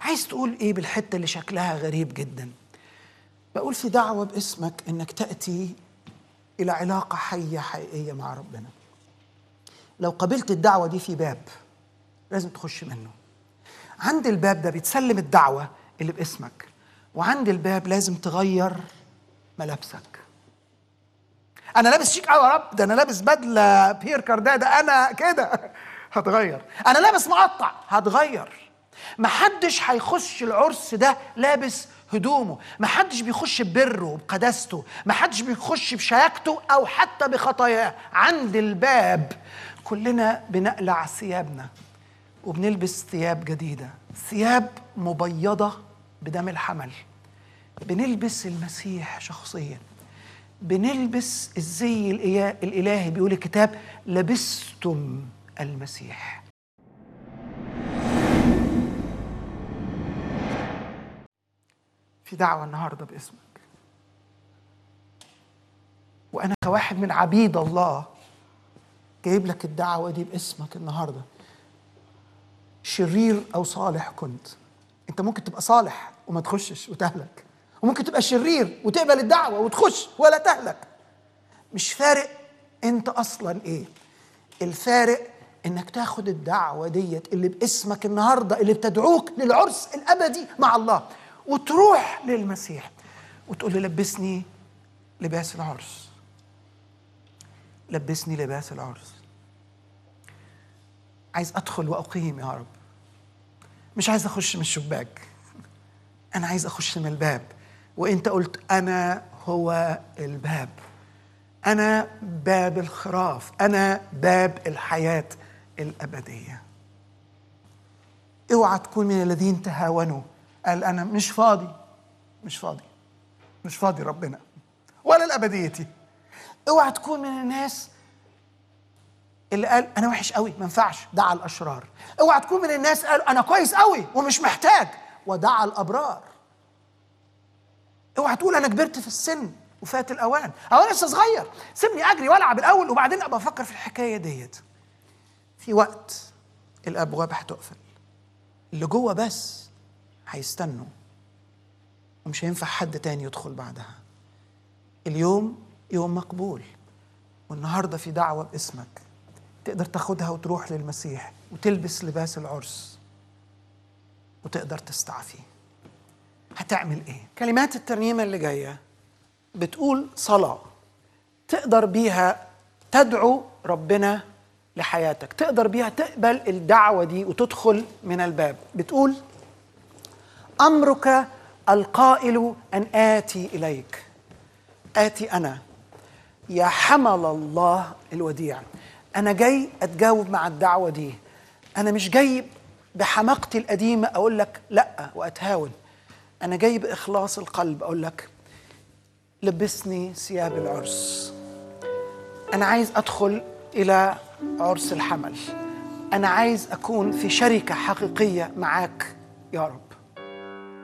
عايز تقول ايه بالحته اللي شكلها غريب جدا بقول في دعوه باسمك انك تاتي الى علاقه حيه حقيقيه مع ربنا لو قبلت الدعوه دي في باب لازم تخش منه عند الباب ده بيتسلم الدعوه اللي باسمك وعند الباب لازم تغير ملابسك انا لابس شيك قوي يا رب ده انا لابس بدله بير كارداه ده انا كده هتغير انا لابس مقطع هتغير محدش هيخش العرس ده لابس هدومه محدش بيخش ببره وبقداسته محدش بيخش بشياكته او حتى بخطاياه عند الباب كلنا بنقلع ثيابنا وبنلبس ثياب جديده ثياب مبيضه بدم الحمل بنلبس المسيح شخصيا بنلبس الزي الإيا- الإلهي بيقول الكتاب لبستم المسيح في دعوة النهاردة باسمك وأنا كواحد من عبيد الله جايب لك الدعوة دي باسمك النهاردة شرير أو صالح كنت أنت ممكن تبقى صالح وما تخشش وتهلك وممكن تبقى شرير وتقبل الدعوة وتخش ولا تهلك مش فارق أنت أصلا إيه الفارق انك تاخد الدعوه ديت اللي باسمك النهارده اللي بتدعوك للعرس الابدي مع الله وتروح للمسيح وتقول له لبسني لباس العرس لبسني لباس العرس عايز ادخل واقيم يا رب مش عايز اخش من الشباك انا عايز اخش من الباب وانت قلت انا هو الباب انا باب الخراف انا باب الحياه الابديه اوعى تكون من الذين تهاونوا قال انا مش فاضي مش فاضي مش فاضي ربنا ولا لابديتي اوعى تكون من الناس اللي قال انا وحش قوي ما ينفعش دعا الاشرار اوعى تكون من الناس قال انا كويس قوي ومش محتاج ودعا الابرار اوعى تقول انا كبرت في السن وفات الاوان او انا لسه صغير سيبني اجري والعب الاول وبعدين ابقى افكر في الحكايه ديت في وقت الابواب هتقفل اللي جوه بس هيستنوا ومش هينفع حد تاني يدخل بعدها اليوم يوم مقبول والنهارده في دعوه باسمك تقدر تاخدها وتروح للمسيح وتلبس لباس العرس وتقدر تستعفي هتعمل ايه كلمات الترنيمه اللي جايه بتقول صلاه تقدر بيها تدعو ربنا لحياتك تقدر بيها تقبل الدعوه دي وتدخل من الباب بتقول امرك القائل ان اتي اليك اتي انا يا حمل الله الوديع انا جاي اتجاوب مع الدعوه دي انا مش جاي بحماقتي القديمه اقول لك لا واتهاون انا جاي باخلاص القلب اقول لك لبسني ثياب العرس انا عايز ادخل الى عرس الحمل انا عايز اكون في شركه حقيقيه معاك يا رب